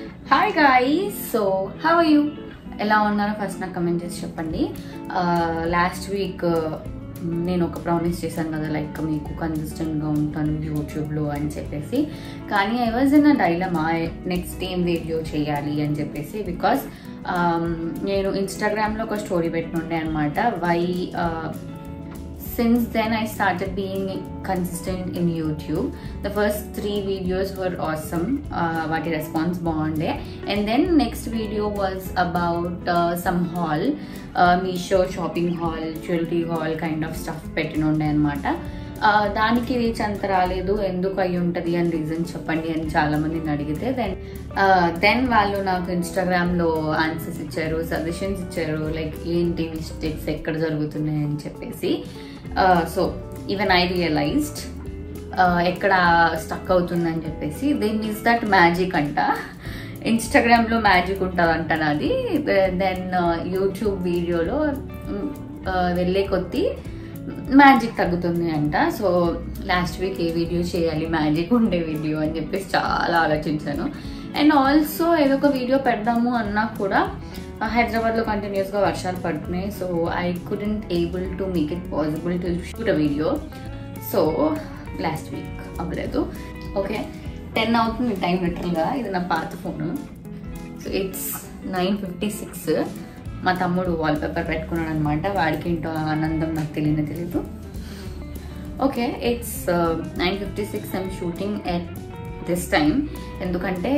Hi guys so how are you ఎలా ఉన్నారో first నాకు కమెంట్ చేసి చెప్పండి లాస్ట్ వీక్ నేను ఒక ప్రామిస్ చేశాను కదా లైక్ మీకు కన్సిస్టెంట్గా ఉంటాను యూట్యూబ్లో అని చెప్పేసి కానీ I was in a dilemma next ఏం వీడియో చేయాలి అని చెప్పేసి బికాస్ నేను ఇన్స్టాగ్రామ్లో ఒక స్టోరీ పెట్టినుండే అనమాట why since then I started being consistent in YouTube. The first three videos were awesome. Uh, what a response bond and then next video was about uh, some haul, uh, Meesho shopping haul, jewelry haul kind of stuff పెట్టినుండే అనమాట దానికి reach అంత రాలేదు ఎందుకు అయి ఉంటుంది అని reason చెప్పండి అని చాలా మందిని అడిగితే దెన్ దెన్ వాళ్ళు నాకు ఇన్స్టాగ్రామ్లో ఆన్సర్స్ ఇచ్చారు సజెషన్స్ ఇచ్చారు లైక్ ఏంటి మిస్టేక్స్ ఎక్కడ జరుగుతున్నాయి అని చెప్పేసి సో ఈవెన్ ఐ రియలైజ్డ్ ఎక్కడ స్టక్ అవుతుందని చెప్పేసి దెన్ ఈస్ దట్ మ్యాజిక్ అంట ఇన్స్టాగ్రామ్లో మ్యాజిక్ ఉంటుంది అంట నాది దెన్ యూట్యూబ్ వీడియోలో వెళ్ళే కొద్దీ మ్యాజిక్ తగ్గుతుంది అంట సో లాస్ట్ వీక్ ఏ వీడియో చేయాలి మ్యాజిక్ ఉండే వీడియో అని చెప్పేసి చాలా ఆలోచించాను అండ్ ఆల్సో ఏదో ఒక వీడియో పెడదాము అన్నా కూడా హైదరాబాద్లో కంటిన్యూస్గా వర్షాలు పడుతున్నాయి so I couldn't able to make it possible to shoot a video so last week అవ్వలేదు ఓకే టెన్ అవుతుంది టైం లిటరల్గా ఇది నా పాత phone so it's nine fifty six మా తమ్ముడు వాల్పేపర్ పెట్టుకున్నాడు అనమాట వాడికి ఏంటో ఆనందం నాకు తెలియని తెలీదు okay it's nine fifty six I'm shooting at this time ఎందుకంటే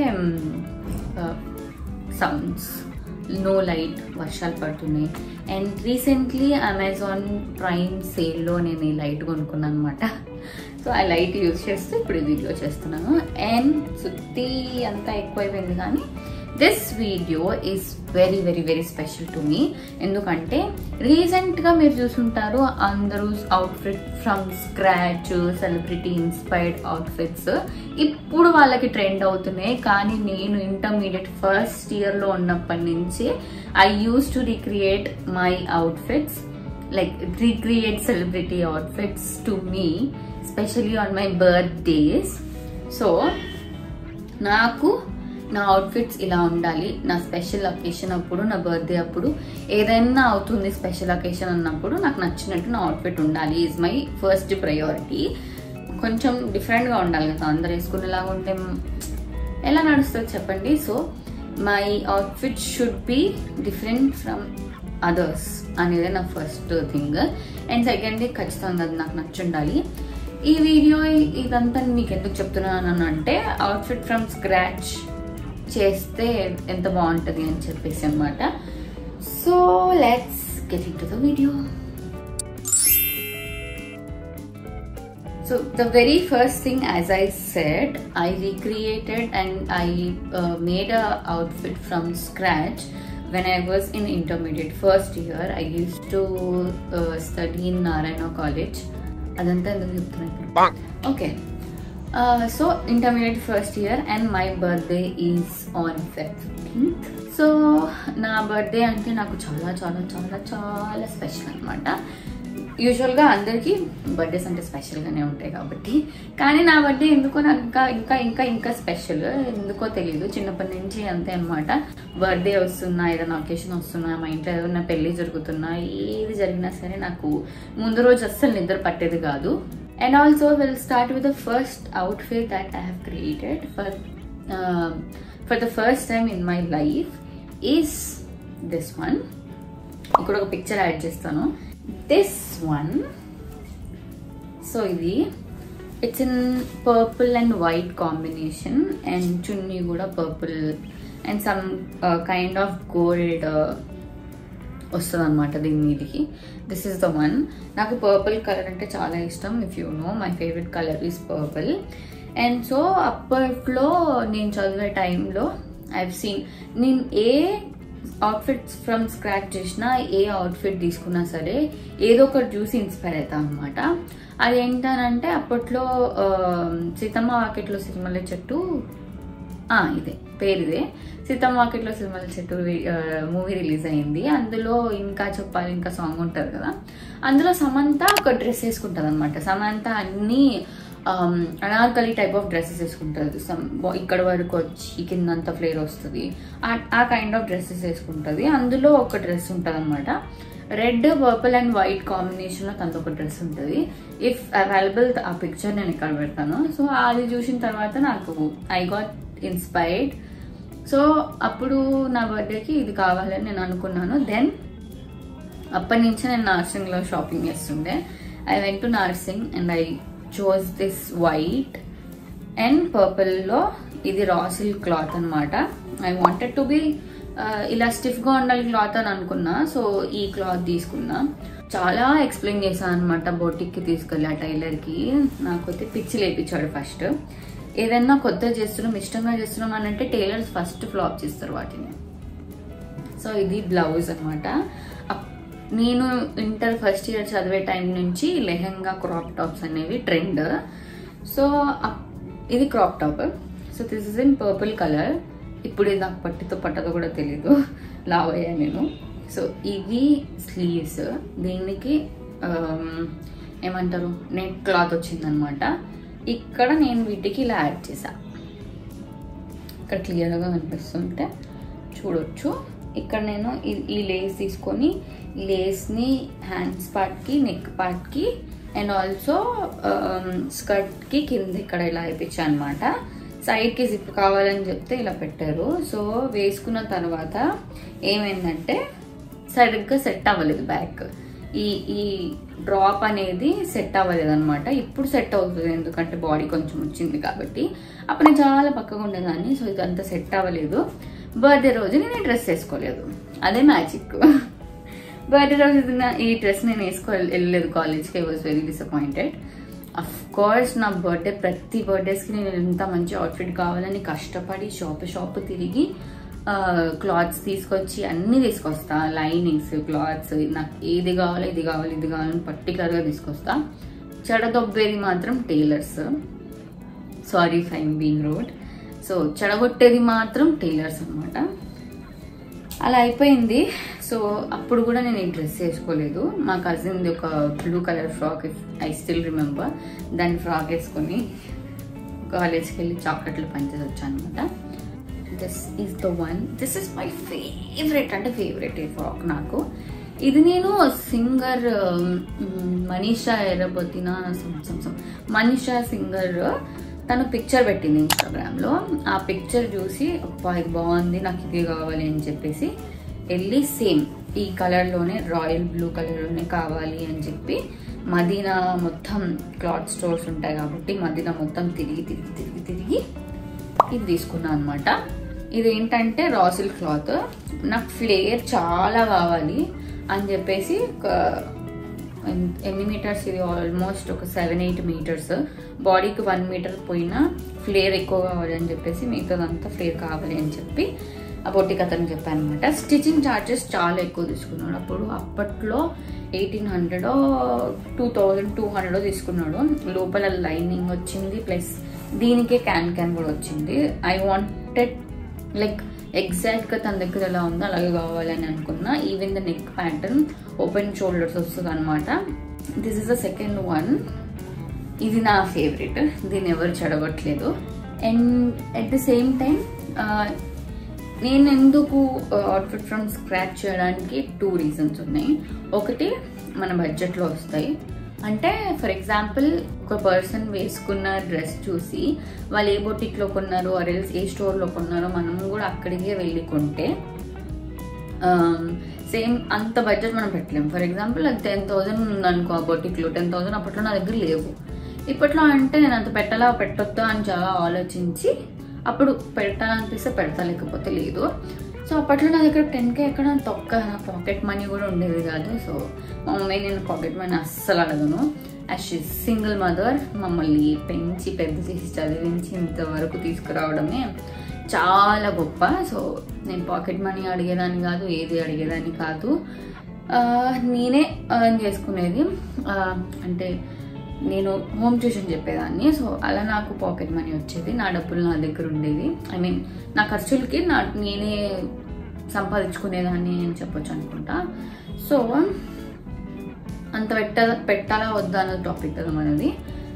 సౌండ్స్ నో లైట్ వర్షాలు పడుతున్నాయి అండ్ రీసెంట్లీ అమెజాన్ ప్రైమ్ సేల్లో నేను ఈ లైట్ కొనుక్కున్నాను అనమాట సో ఆ లైట్ యూజ్ చేస్తూ ఇప్పుడు వీడియో చేస్తున్నాను అండ్ సుత్తి అంతా ఎక్కువైపోయింది కానీ this video is very very very special to me ఎందుకంటే రీసెంట్గా మీరు చూసుంటారు అందరూ outfit from scratch celebrity inspired outfits ఇప్పుడు వాళ్ళకి ట్రెండ్ అవుతున్నాయి కానీ నేను ఇంటర్మీడియట్ ఫస్ట్ ఇయర్లో ఉన్నప్పటి నుంచి I use to recreate my outfits like recreate celebrity outfits to me specially on my birthdays so నాకు నా అవుట్ఫిట్స్ ఇలా ఉండాలి నా స్పెషల్ అకేషన్ అప్పుడు నా బర్త్డే అప్పుడు ఏదైనా అవుతుంది స్పెషల్ అకేషన్ అన్నప్పుడు నాకు నచ్చినట్టు నా అవుట్ఫిట్ ఉండాలి ఈజ్ మై ఫస్ట్ ప్రయారిటీ కొంచెం డిఫరెంట్గా ఉండాలి కదా అందరు వేసుకునేలాగా ఉంటే ఎలా నడుస్తుంది చెప్పండి so my outfit should be different from others అనేది నా ఫస్ట్ థింగ్ అండ్ సెకండ్ ఖచ్చితంగా అది నాకు నచ్చుండాలి ఈ వీడియో ఇదంతా మీకు ఎందుకు చెప్తున్నాను అంటే అవుట్ఫిట్ ఫ్రమ్ స్క్రాచ్ చేస్తే ఎంత బాగుంటుంది అని చెప్పేసి అనమాట so let's get into the video So the very first thing, as I said, I recreated and I uh, made a outfit from scratch when I was in intermediate first year. I used to uh, study in Narayana College. అదంతా ఎందుకు చెప్తున్నాను okay so intermediate first year and my birthday is on fifteenth so నా birthday అంటే నాకు చాలా చాలా చాలా చాలా స్పెషల్ అనమాట యూజువల్గా అందరికీ బర్త్డేస్ అంటే స్పెషల్గానే ఉంటాయి కాబట్టి కానీ నా బర్త్డే ఎందుకో నాకు ఇంకా ఇంకా ఇంకా ఇంకా స్పెషల్ ఎందుకో తెలియదు చిన్నప్పటి నుంచి అంతే అనమాట బర్త్డే వస్తున్నా ఏదైనా ఒకేషన్ వస్తున్నా మా ఇంట్లో ఏదైనా పెళ్ళి జరుగుతున్నా ఏది జరిగినా సరే నాకు ముందు రోజు అస్సలు నిద్ర పట్టేది కాదు and also will start with the first outfit that I have created for for the first time in my life is this one ఇక్కడ ఒక పిక్చర్ యాడ్ చేస్తాను దిస్ వన్ సో ఇది it's in purple and white combination and చున్నీ కూడా purple and some kind of gold వస్తుంది అనమాట దీని మీదికి దిస్ ఇస్ ద వన్ నాకు పర్పుల్ కలర్ అంటే చాలా ఇష్టం if you know my favourite colour is purple and so అప్పట్లో నేను చదివే టైంలో ఐ సీన్ నేను ఏ అవుట్ఫిట్స్ ఫ్రమ్ స్క్రాచ్ చేసినా ఏ అవుట్ఫిట్ తీసుకున్నా సరే ఏదో ఒకటి చూసి ఇన్స్పైర్ అవుతాం అనమాట అది ఏంటనంటే అప్పట్లో సీతమ్మ వాకెట్లో సినిమాల చెట్టు ఇదే పేరు ఇదే సీతమ్మ వాకెట్లో సినిమాల చెట్టు మూవీ రిలీజ్ అయింది అందులో ఇంకా చెప్పాలి ఇంకా సాంగ్ ఉంటుంది కదా అందులో సమంత ఒక డ్రెస్ వేసుకుంటుంది అనమాట సమంత అన్ని అనార్కలి టైప్ ఆఫ్ డ్రెస్సెస్ వేసుకుంటుంది సమ్ ఇక్కడ వరకు వచ్చి కిందంతా ఫ్లేర్ వస్తుంది ఆ- ఆ కైండ్ ఆఫ్ డ్రెస్సెస్ వేసుకుంటుంది అందులో ఒక డ్రెస్ ఉంటుంది అనమాట రెడ్ పర్పుల్ అండ్ వైట్ కాంబినేషన్లో తనతో ఒక డ్రెస్ ఉంటుంది ఇఫ్ అవైలబుల్ ఆ పిక్చర్ నేను ఇక్కడ పెడతాను సో అది చూసిన తర్వాత నాకు ఐ గాట్ ఇన్స్పైర్డ్ సో అప్పుడు నా బర్త్డేకి ఇది కావాలని నేను అనుకున్నాను దెన్ అప్పటి నుంచి నేను నర్సింగ్లో షాపింగ్ చేస్తుండే I went to nursing and I chose this white and పర్పుల్లో ఇది రా సిల్క్ క్లాత్ అనమాట ఐ వాంటెడ్ టు బి ఇలా స్టిఫ్గా ఉండాలి క్లాత్ అని అనుకున్నా సో ఈ క్లాత్ తీసుకున్నా చాలా ఎక్స్ప్లెయిన్ చేశాను అనమాట బొటిక్కి తీసుకెళ్ళి ఆ టైలర్కి నాకైతే పిచ్చి లేపించాడు ఫస్ట్ ఏదైనా కొత్త చేస్తున్నాం ఇష్టంగా చేస్తున్నాం అని అంటే టైలర్స్ ఫస్ట్ ఫ్లాప్ చేస్తారు వాటిని సో ఇది బ్లౌజ్ అనమాట నేను ఇంటర్ ఫస్ట్ ఇయర్ చదివే టైం నుంచి లెహంగా క్రాప్ టాప్స్ అనేవి ట్రెండ్ సో అప్- ఇది crop top so this is in purple colour ఇప్పుడు ఇది నాకు పట్టితో పట్టదో కూడా తెలీదు లావ్ అయ్యా నేను సో ఇవి స్లీవ్స్ దీనికి ఆమ్, ఏమంటారు నెట్ క్లాత్ వచ్చిందనమాట ఇక్కడ నేను వీటికి ఇలా యాడ్ చేసా ఇక్కడ క్లియర్గా కనిపిస్తుంటే చూడొచ్చు ఇక్కడ నేను ఈ- ఈ లేస్ తీసుకొని లేస్ని హ్యాండ్స్ పార్ట్కి నెక్ పార్ట్కి అండ్ ఆల్సో స్కర్ట్కి కింద ఇక్కడ ఇలా వేయించా అనమాట సైడ్కి జిప్ కావాలని చెప్తే ఇలా పెట్టారు సో వేసుకున్న తర్వాత ఏమైందంటే సరిగ్గా సెట్ అవ్వలేదు బ్యాక్ ఈ ఈ డ్రాప్ అనేది సెట్ అవ్వలేదు అనమాట ఇప్పుడు సెట్ అవుతుంది ఎందుకంటే బాడీ కొంచెం వచ్చింది కాబట్టి అప్పుడు నేను చాలా పక్కగా ఉండేదాన్ని సో ఇదంతా సెట్ అవ్వలేదు బర్త్డే రోజు నేను ఈ డ్రెస్ వేసుకోలేదు అదే మ్యాజిక్ బర్త్డే రోజు ఇది నా- ఈ డ్రెస్ నేను వేసుకో వెళ్ళలేదు కాలేజ్కి I was very disappointed of course నా బర్త్డే ప్రతి బర్త్డేస్కి నేను ఎంత మంచి అవుట్ఫిట్ కావాలని కష్టపడి షాప్ షాప్ తిరిగి క్లాత్స్ తీసుకొచ్చి అన్ని తీసుకొస్తా లైనింగ్స్ క్లాత్స్ నాకు ఏది కావాలి ఇది కావాలి ఇది కావాలని పర్టికులర్గా తీసుకొస్తా చెడదొబ్బేది మాత్రం tailors sorry fine being rude so చెడగొట్టేది మాత్రం టైలర్స్ అనమాట అలా అయిపోయింది సో అప్పుడు కూడా నేను ఈ డ్రెస్ వేసుకోలేదు మా కజిన్ది ఒక blue colour frock I still remember దాని ఫ్రాక్ వేసుకొని కాలేజ్కి వెళ్ళి చాక్లెట్లు పంచేసి వచ్చాను అనమాట this is the one this is my favourite అంటే ఫేవరెట్ ఈ ఫ్రాక్ నాకు ఇది నేను సింగర్ మనీషా ఎర్రబొత్తిన మనీషా సింగర్ తను పిక్చర్ పెట్టింది ఇన్స్టాగ్రామ్లో ఆ పిక్చర్ చూసి అబ్బా ఇది బాగుంది నాకు ఇది కావాలి అని చెప్పేసి వెళ్ళి సేమ్ ఈ కలర్లోనే రాయల్ బ్లూ కలర్లోనే కావాలి అని చెప్పి మదీనా మొత్తం క్లాత్ స్టోర్స్ ఉంటాయి కాబట్టి మదీనా మొత్తం తిరిగి తిరిగి తిరిగి తిరిగి ఇది తీసుకున్నాను అనమాట ఇది ఏంటంటే రాసిల్ క్లాత్ నాకు ఫ్లేయర్ చాలా కావాలి అని చెప్పేసి ఒక ఎన్- ఎన్ని మీటర్స్ ఇది ఆల్మోస్ట్ ఒక సెవెన్ ఎయిట్ మీటర్స్ బాడీకి వన్ మీటర్ పోయినా ఫ్లేర్ ఎక్కువ కావాలి అని చెప్పేసి మిగతాదంతా ఫ్లేర్ కావాలి అని చెప్పి ఆ బొట్టికి అతను చెప్పాను అనమాట స్టిచ్చింగ్ ఛార్జెస్ చాలా ఎక్కువ తీసుకున్నాడు అప్పుడు అప్పట్లో eighteen hundred two thousand two hundred తీసుకున్నాడు లోపల లైనింగ్ వచ్చింది ప్లస్ దీనికే క్యాన్ క్యాన్ కూడా వచ్చింది ఐ వాంటెడ్ లైక్ ఎగ్జాక్ట్ గా తన దగ్గర ఎలా ఉందో అలాగే కావాలని అనుకున్నా even the neck pattern open shoulders వస్తుంది అనమాట this is the second one ఇది నా ఫేవరెట్ దీన్ని ఎవరు చెడగొట్టలేదు and at the same time నేను ఎందుకు అవుట్ఫిట్ ఫ్రమ్ స్క్రాచ్ చేయడానికి టూ రీజన్స్ ఉన్నాయి ఒకటి మన బడ్జెట్లో వస్తాయి అంటే ఫర్ ఎగ్జాంపుల్ ఒక పర్సన్ వేసుకున్న డ్రెస్ చూసి వాళ్ళు ఏ బొటిక్లో కొన్నారో ఆర్ఎల్స్ ఏ స్టోర్లో కొన్నారో మనం కూడా అక్కడికే వెళ్ళి కొంటే సేమ్ అంత బడ్జెట్ మనం పెట్టలేము ఫర్ ఎగ్జాంపుల్ అది టెన్ థౌసండ్ ఉందనుకో ఆ బొటిక్లో టెన్ థౌసండ్ అప్పట్లో నా దగ్గర లేవు ఇప్పట్లో అంటే నేను అంత పెట్టాలా పెట్టొద్దా అని చాలా ఆలోచించి అప్పుడు పెట్టాలనిపిస్తే పెడతా లేకపోతే లేదు సో అప్పట్లో నా దగ్గర టెన్కే ఎక్కడ తొక్క నా పాకెట్ మనీ కూడా ఉండేది కాదు సో మా మమ్మీ నేను పాకెట్ మనీ అస్సలు అడగను యాజ్ షీ సింగిల్ మదర్ మమ్మల్ని పెంచి పెద్ద చేసి చదివించి ఇంతవరకు తీసుకురావడమే చాలా గొప్ప సో నేను పాకెట్ మనీ అడిగేదాన్ని కాదు ఏది అడిగేదాన్ని కాదు ఆ, నేనే ఎర్న్ చేసుకునేది ఆ, అంటే నేను హోమ్ ట్యూషన్ చెప్పేదాన్ని సో అలా నాకు పాకెట్ మనీ వచ్చేది నా డబ్బులు నా దగ్గర ఉండేది ఐ మీన్ నా ఖర్చులకి నా నేనే సంపాదించుకునేదాన్ని అని చెప్పొచ్చు అనుకుంటా సో అంత పెట్ట పెట్టాలా వద్దా అన్నది టాపిక్ కదా మనది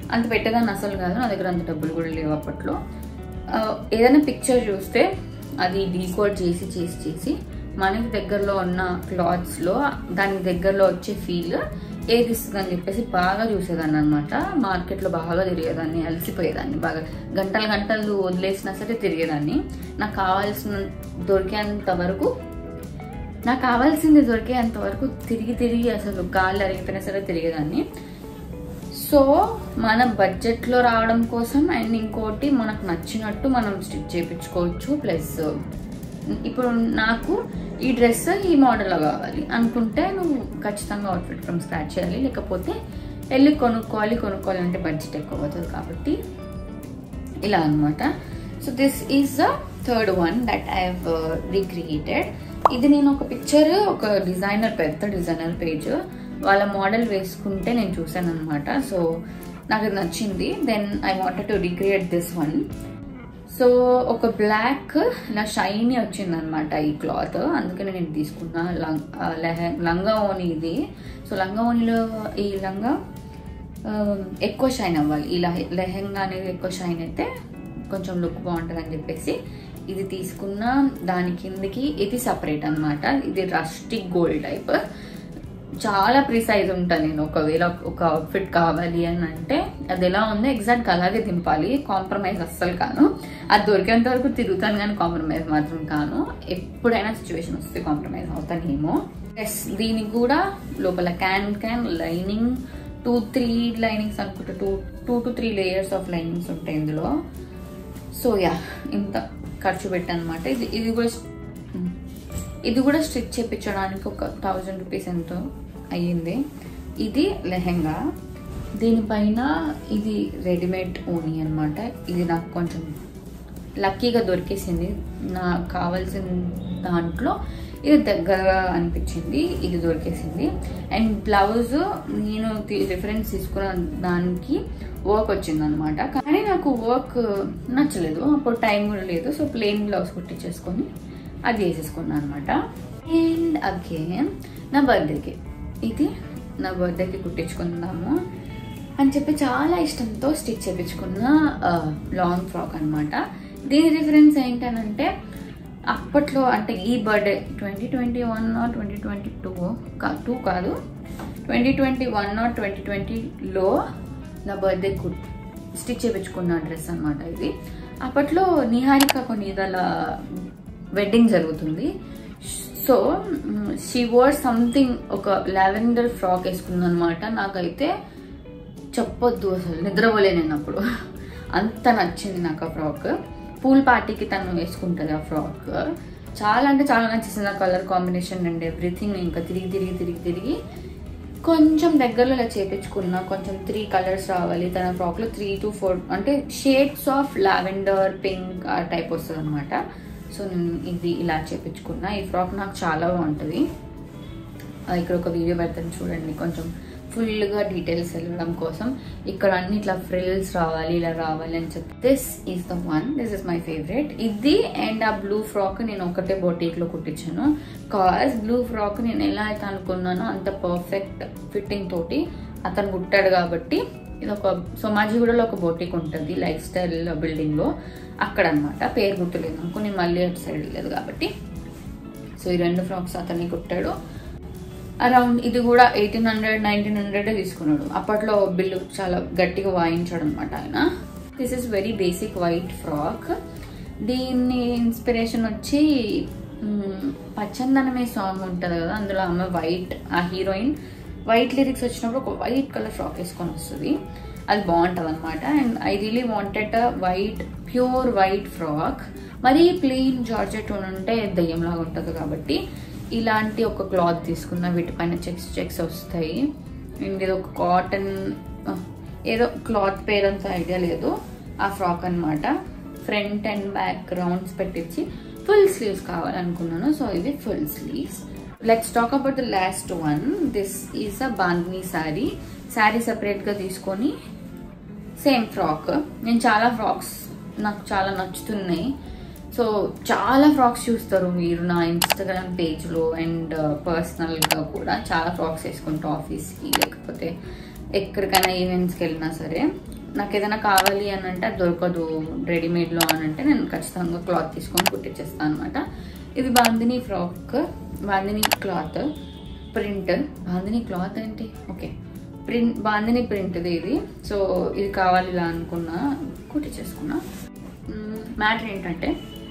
అంత పెట్టేదాన్ని అసలు కాదు నా దగ్గర అంత డబ్బులు కూడా లేవు అప్పట్లో ఆ, ఏదైనా పిక్చర్ చూస్తే అది డీకోడ్ చేసి చేసి చేసి మనకి దగ్గరలో ఉన్న క్లాత్స్లో దానికి దగ్గరలో వచ్చే ఫీల్ ఏది ఇస్తుంది అని చెప్పేసి బాగా చూసేదాన్ని అనమాట మార్కెట్లో బాగా తిరిగేదాన్ని అలసిపోయేదాన్ని బాగా గంటలు గంటలు వదిలేసినా సరే తిరిగేదాన్ని నాకు కావాల్సిన దొరికేంత వరకు నాకు కావాల్సింది దొరికేంత వరకు తిరిగి తిరిగి అసలు గాలి అరిగిపోయినా సరే తిరిగేదాన్ని సో మన బడ్జెట్లో రావడం కోసం అండ్ ఇంకోటి మనకు నచ్చినట్టు మనం స్టిచ్ చేయించుకోవచ్చు ప్లస్ ఇప్పుడు నాకు ఈ డ్రెస్ ఈ మోడల్లో కావాలి అనుకుంటే నువ్వు ఖచ్చితంగా అవుట్ఫిట్ ఫ్రమ్ స్టార్ట్ చేయాలి లేకపోతే వెళ్ళి కొనుక్కోవాలి కొనుక్కోవాలంటే బడ్జెట్ ఎక్కువ అవుతుంది కాబట్టి ఇలా అనమాట so this is the third one that I have recreated ఇది నేను ఒక పిక్చర్ ఒక డిజైనర్ పెద్ద డిజైనర్ పేజ్ వాళ్ళ మోడల్ వేసుకుంటే నేను చూసాను అనమాట సో నాకు ఇది నచ్చింది then I wanted to recreate this one so ఒక బ్లాక్ ఇలా షైనీ వచ్చింది అనమాట ఈ క్లాత్ అందుకని నేను తీసుకున్నా లంగ్ ఆ, లెహె- లంగా ఓని ఇది సో లంగా ఓనిలో ఈ లంగా ఆ, ఎక్కువ షైన్ అవ్వాలి ఇలా లెహెంగా అనేది ఎక్కువ షైన్ అయితే కొంచెం లుక్ బాగుంటుంది అని చెప్పేసి ఇది తీసుకున్న దాని కిందకి ఇది సపరేట్ అన్నమాట ఇది రస్టిక్ గోల్డ్ టైప్ చాలా ప్రిసైజ్ ఉంటాను నేను ఒకవేళ ఒక అవుట్ఫిట్ కావాలి అని అంటే అది ఎలా ఉందో ఎగ్జాక్ట్ అలాగే దింపాలి కాంప్రమైజ్ అస్సలు కాను అది దొరికేంత వరకు తిరుగుతాను కానీ కాంప్రమైజ్ మాత్రం కాను ఎప్పుడైనా సిచ్యువేషన్ వస్తే కాంప్రమైజ్ అవుతానేమో ఎస్ దీనికి కూడా లోపల can can lining two three linings అనుకుంటా two two to three layers of linings ఉంటాయి ఇందులో సో యా ఇంత ఖర్చు పెట్టనమాట ఇది ఇది కూడా ఇది కూడా స్టిచ్ చేయించడానికి ఒక థౌజండ్ రూపీస్ ఎంతో అయ్యింది ఇది లెహెంగా దీనిపైన ఇది రెడీమేడ్ ఓనీ అనమాట ఇది నాకు కొంచెం లక్కీగా దొరికేసింది నాకు కావాల్సిన దాంట్లో ఇది దగ్గరగా అనిపించింది ఇది దొరికేసింది అండ్ బ్లౌజ్ నేను రిఫరెన్స్ తీసుకున్న దానికి వర్క్ వచ్చింది అనమాట కానీ నాకు వర్క్ నచ్చలేదు అప్పుడు టైం కూడా లేదు సో ప్లెయిన్ బ్లౌజ్ కుట్టించేసుకొని అది వేసేసుకున్నాను అనమాట అండ్ అగైన్ నా బర్త్డేకి ఇది నా బర్త్డేకి కుట్టించుకుందాము అని చెప్పి చాలా ఇష్టంతో స్టిచ్ చేయించుకున్న లాంగ్ ఫ్రాక్ అనమాట దీని రిఫరెన్స్ ఏంటనంటే అప్పట్లో అంటే ఈ birthday twenty twenty one twenty twenty two two కాదు ట్వంటీ ట్వంటీ వన్ ట్వంటీ ట్వంటీలో నా బర్త్డే కుట్ స్టిచ్ చేయించుకున్న డ్రెస్ అనమాట ఇది అప్పట్లో నిహారిక కొనిదల వెడ్డింగ్ జరుగుతుంది సో షీ వార్ సంథింగ్ ఒక లావెండర్ ఫ్రాక్ వేసుకుంది అనమాట నాకైతే చెప్పొద్దు అసలు నిద్రపోలే నేను అప్పుడు అంత నచ్చింది నాకు ఆ ఫ్రాక్ పూల్ పార్టీకి తను వేసుకుంటుంది ఆ ఫ్రాక్ చాలా అంటే చాలా నచ్చేసింది ఆ కలర్ కాంబినేషన్ అండ్ ఎవ్రీథింగ్ ఇంకా తిరిగి తిరిగి తిరిగి తిరిగి కొంచెం దగ్గరలో ఇలా చేపించుకున్నా కొంచెం త్రీ కలర్స్ రావాలి తన ఫ్రాక్లో త్రీ టు ఫోర్ అంటే షేడ్స్ ఆఫ్ లావెండర్ పింక్ ఆ టైప్ వస్తుంది అనమాట సో నేను ఇది ఇలా చేపించుకున్నా ఈ ఫ్రాక్ నాకు చాలా బాగుంటుంది ఆ, ఇక్కడ ఒక వీడియో పెడతాను చూడండి కొంచెం ఫుల్గా డీటెయిల్స్ వెళ్ళడం కోసం ఇక్కడ అన్ని ఇట్లా ఫ్రిల్స్ రావాలి ఇలా రావాలి అని చెప్పి this is the one this is my favourite ఇది అండ్ ఆ బ్లూ ఫ్రాక్ నేను ఒకటే బొటీక్లో కుట్టించాను కాజ్ బ్లూ ఫ్రాక్ నేను ఎలా అయితే అనుకున్నానో అంత పర్ఫెక్ట్ ఫిట్టింగ్ తోటి అతను కుట్టాడు కాబట్టి ఇది ఒక సోమాజిగూడలో ఒక బొటీక్ ఉంటుంది లైఫ్ స్టైల్ బిల్డింగ్లో అక్కడ అనమాట పేరు గుర్తులేదు నాకు నేను మళ్ళీ అటు సైడ్ వెళ్ళలేదు కాబట్టి సో ఈ రెండు ఫ్రాక్స్ అతన్ని కుట్టాడు అరౌండ్ ఇది కూడా ఎయిటీన్ హండ్రెడ్ నైన్టీన్ హండ్రెడ్ తీసుకున్నాడు అప్పట్లో బిల్లు చాలా గట్టిగా వాయించాడు అనమాట ఆయన this is very basic white frock దీన్ని ఇన్స్పిరేషన్ వచ్చి మ్, పచ్చందనమే సాంగ్ ఉంటుంది కదా అందులో ఆమె వైట్ ఆ హీరోయిన్ వైట్ లిరిక్స్ వచ్చినప్పుడు ఒక వైట్ కలర్ ఫ్రాక్ వేసుకొని వస్తుంది అది బాగుంటుంది అనమాట and I really wanted white pure white frock మరీ ప్లెయిన్ జార్జెట్ ఉంటే దయ్యంలాగా ఉంటుంది కాబట్టి ఇలాంటి ఒక క్లాత్ తీసుకున్న వీటిపైన చెక్స్ చెక్స్ వస్తాయి అండ్ ఇది ఒక కాటన్ ఏదో క్లాత్ పేరు అంత ఐడియా లేదు ఆ ఫ్రాక్ అన్నమాట ఫ్రంట్ అండ్ బ్యాక్ రౌండ్స్ పెట్టించి ఫుల్ స్లీవ్స్ కావాలనుకున్నాను సో ఇది full sleeves let's talk about the last one this is a బాంగ్నీ శారీ శారీ సెపరేట్గా తీసుకొని సేమ్ ఫ్రాక్ నేను చాలా ఫ్రాక్స్ నాకు చాలా నచ్చుతున్నాయి సో చాలా ఫ్రాక్స్ చూస్తారు మీరు నా ఇన్స్టాగ్రామ్ పేజ్లో అండ్ పర్సనల్గా కూడా చాలా ఫ్రాక్స్ వేసుకుంటా ఆఫీస్కి లేకపోతే ఎక్కడికైనా ఈవెంట్స్కి వెళ్ళినా సరే నాకు ఏదైనా కావాలి అని అంటే అది దొరకదు రెడీమేడ్లో అని అంటే నేను ఖచ్చితంగా క్లాత్ తీసుకొని కుట్టించేస్తాను అనమాట ఇది bandhani frock bandhani cloth print bandhani cloth ఏంటి ఓకే ప్రింట్ బాందిని ప్రింట్ది ఇది సో ఇది కావాలి ఇలా అనుకున్నా కుట్టించేసుకున్నా మ్యాటర్ ఏంటంటే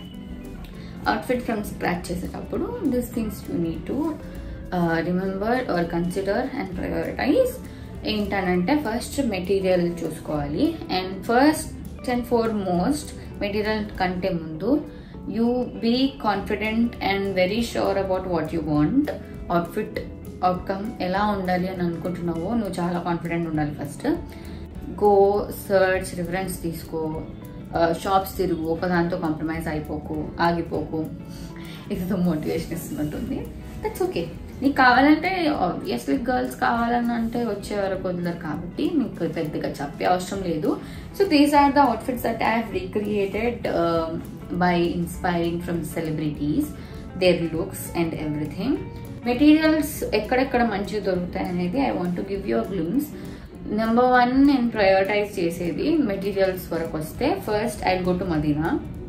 అవుట్ఫిట్ ఫ్రమ్ స్క్రాచ్ చేసేటప్పుడు this things you need to remember or consider and prioritise ఏంటనంటే ఫస్ట్ మెటీరియల్ చూసుకోవాలి and first and foremost material కంటే ముందు you be confident and very sure about what you want outfit outcome ఎలా ఉండాలి అని అనుకుంటున్నావో నువ్వు చాలా కాన్ఫిడెంట్ ఉండాలి ఫస్ట్ గో సర్చ్ రిఫరెన్స్ తీసుకో షాప్స్ తిరుగు ఒకదాంతో కాంప్రమైజ్ అయిపోకు ఆగిపోకు ఇది మోటివేషన్ ఇస్తున్నట్టుంది దట్స్ ఓకే నీకు కావాలంటే ఆబ్వియస్లీ గర్ల్స్ కావాలని అంటే వచ్చే వరకు వదలరు కాబట్టి నీకు పెద్దగా చెప్పే అవసరం లేదు so these are the outfits that I have recreated by inspiring from celebrities their looks and everything materials ఎక్కడెక్కడ మంచిగా దొరుకుతాయి అనేది I want to give you glooms number one నేను ప్రయారిటైజ్ చేసేది మెటీరియల్స్ వరకు వస్తే first I go to Madina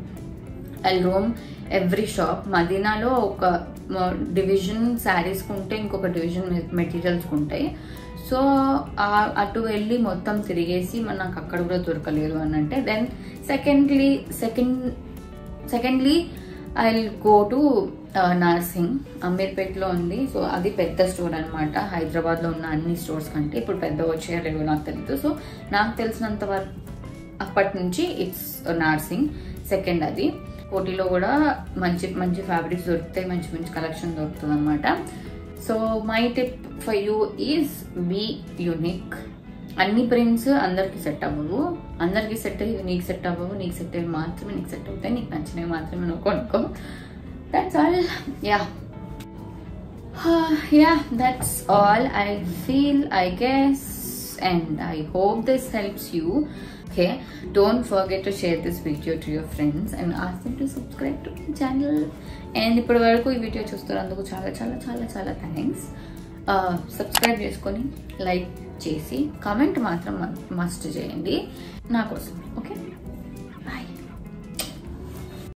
I roam every shop మదీనాలో ఒక డివిజన్ శారీస్ ఉంటే ఇంకొక డివిజన్ మెటీరియల్స్ ఉంటాయి సో అటు వెళ్ళి మొత్తం తిరిగేసి మన నాకు అక్కడ కూడా దొరకలేదు అని అంటే then secondly second secondly I go to Narsing అమీర్పేట్లో ఉంది సో అది పెద్ద స్టోర్ అనమాట హైదరాబాద్లో ఉన్న అన్ని స్టోర్స్ కంటే ఇప్పుడు పెద్ద వచ్చాయో లేవో నాకు తెలియదు సో నాకు తెలిసినంత వరకు అప్పటి నుంచి ఇట్స్ నర్సింగ్ సెకండ్ అది కోటిలో కూడా మంచి మంచి ఫ్యాబ్రిక్స్ దొరుకుతాయి మంచి మంచి కలెక్షన్ దొరుకుతుంది అనమాట so my tip for you is be unique అన్ని ప్రింట్స్ అందరికి సెట్ అవ్వవు అందరికి సెట్ అయ్యి నీకు సెట్ అవ్వవు నీకు సెట్ అయ్యి మాత్రమే నీకు సెట్ అవుతాయి నీకు నచ్చినవి మాత్రమే నువ్వు కొనుక్కో that's all yeah yeah that's all I feel I guess and I hope this helps you okay don't forget to share this video to your friends and ask them to subscribe to my channel and ఇప్పటి వరకు ఈ video చూస్తున్నందుకు చాలా చాలా చాలా చాలా thanks subscribe చేసుకొని like చేసి కామెంట్ మాత్రం మస్ట్ చేయండి నా కోసం ఓకే